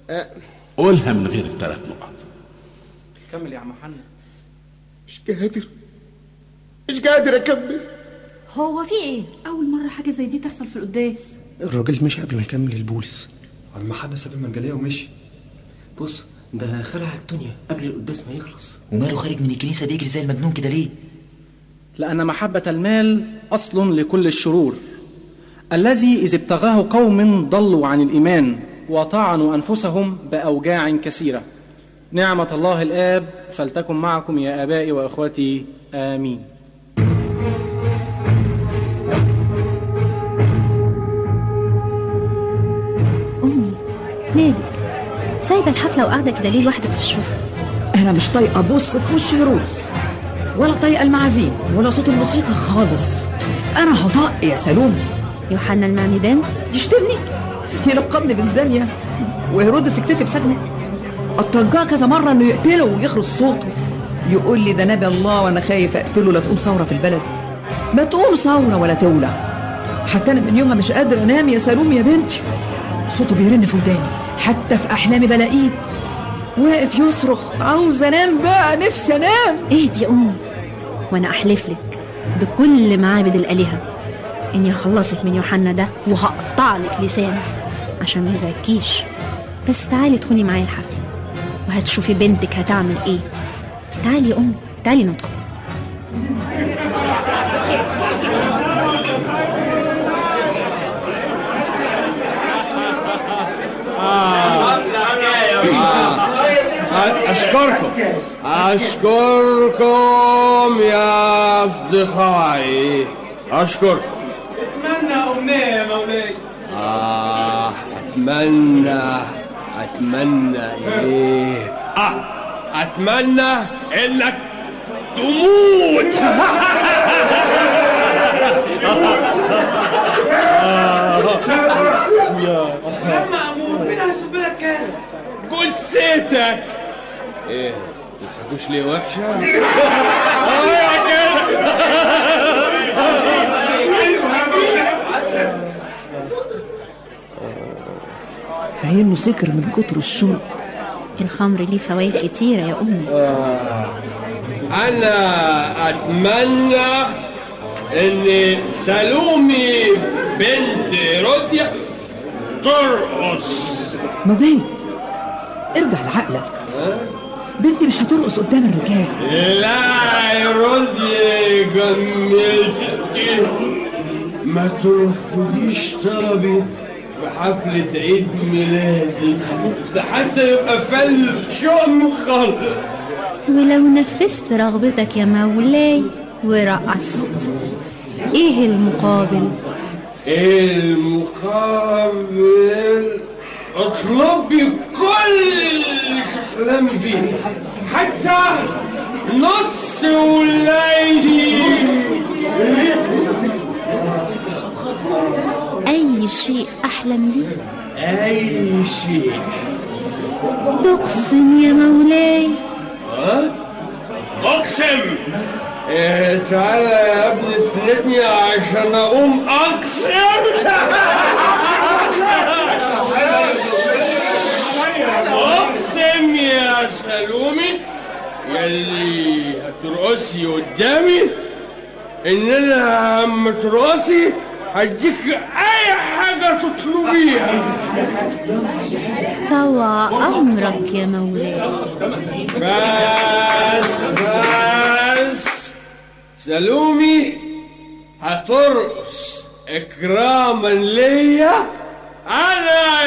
قولها من غير الثلاث نقط كمل يا عم حنا مش قادر مش قادر اكمل هو في ايه اول مره حاجه زي دي تحصل في القداس الراجل مشي قبل ما يكمل البولس عم حد ساب المنجليه ومشي بص ده خلع الدنيا قبل القداس ما يخلص وماله خارج من الكنيسه بيجري زي المجنون كده ليه لأن محبة المال أصل لكل الشرور الذي إذ ابتغاه قوم ضلوا عن الإيمان وطعنوا أنفسهم بأوجاع كثيرة نعمة الله الآب فلتكن معكم يا آبائي وإخوتي آمين امي مالك سايبه الحفله وقاعده كده ليه لوحدك في الشغل انا مش طايقه ابص في وش هيروس ولا طايقه المعازيم ولا صوت الموسيقى خالص انا هطق يا سلوم يوحنا المعمدان يشتمني يلقبني بالزانيه وهيرودس يكتفي بسجنه اترجاه كذا مره انه يقتله ويخرس صوته يقول لي ده نبي الله وانا خايف اقتله لا تقوم ثوره في البلد ما تقوم ثوره ولا تولع حتى انا من يومها مش قادر انام يا سلوم يا بنتي صوته بيرن في وداني حتى في احلامي بلاقيه واقف يصرخ عاوز انام بقى نفسي انام اهدي يا امي وانا احلف لك بكل معابد الالهه اني هخلصك من يوحنا ده وهقطع لك لسانه عشان ما يزعجكيش بس تعالي ادخلي معايا الحفله وهتشوفي بنتك هتعمل ايه تعالي يا امي تعالي ندخل أشكركم أشكركم يا أصدقائي أشكركم أتمنى أمنية يا مولاي آه أتمنى أتمنى إيه آه أتمنى إنك تموت لما أموت مين هيصب لك كاس جثتك ايه الحكوش ليه وحشة؟ ايوه كده عينه سكر من كتر الشرب الخمر ليه فوائد كتيره يا امي انا اتمنى ان سلومي بنت روديا ترقص مولاي ارجع لعقلك بنتي مش هترقص قدام الرجال لا يا روديا جميلتي ما ترفضيش طلبي في حفلة عيد ميلادي ده حتى يبقى فل شؤم خالص ولو نفذت رغبتك يا مولاي ورقصت ايه المقابل المقابل اطلبي كل اللي تحلمي بيه حتى نص ولايتي اي شيء احلم به اي شيء تقسم يا مولاي ها؟ اقسم إيه تعالى يا ابني اسندني عشان اقوم اقسم اقسم يا سلومي يلي هترقصي قدامي ان انا لما ترقصي هديك اي حاجه تطلبيها طوى امرك يا مولاي بس بس سلومي هترقص اكراما ليا انا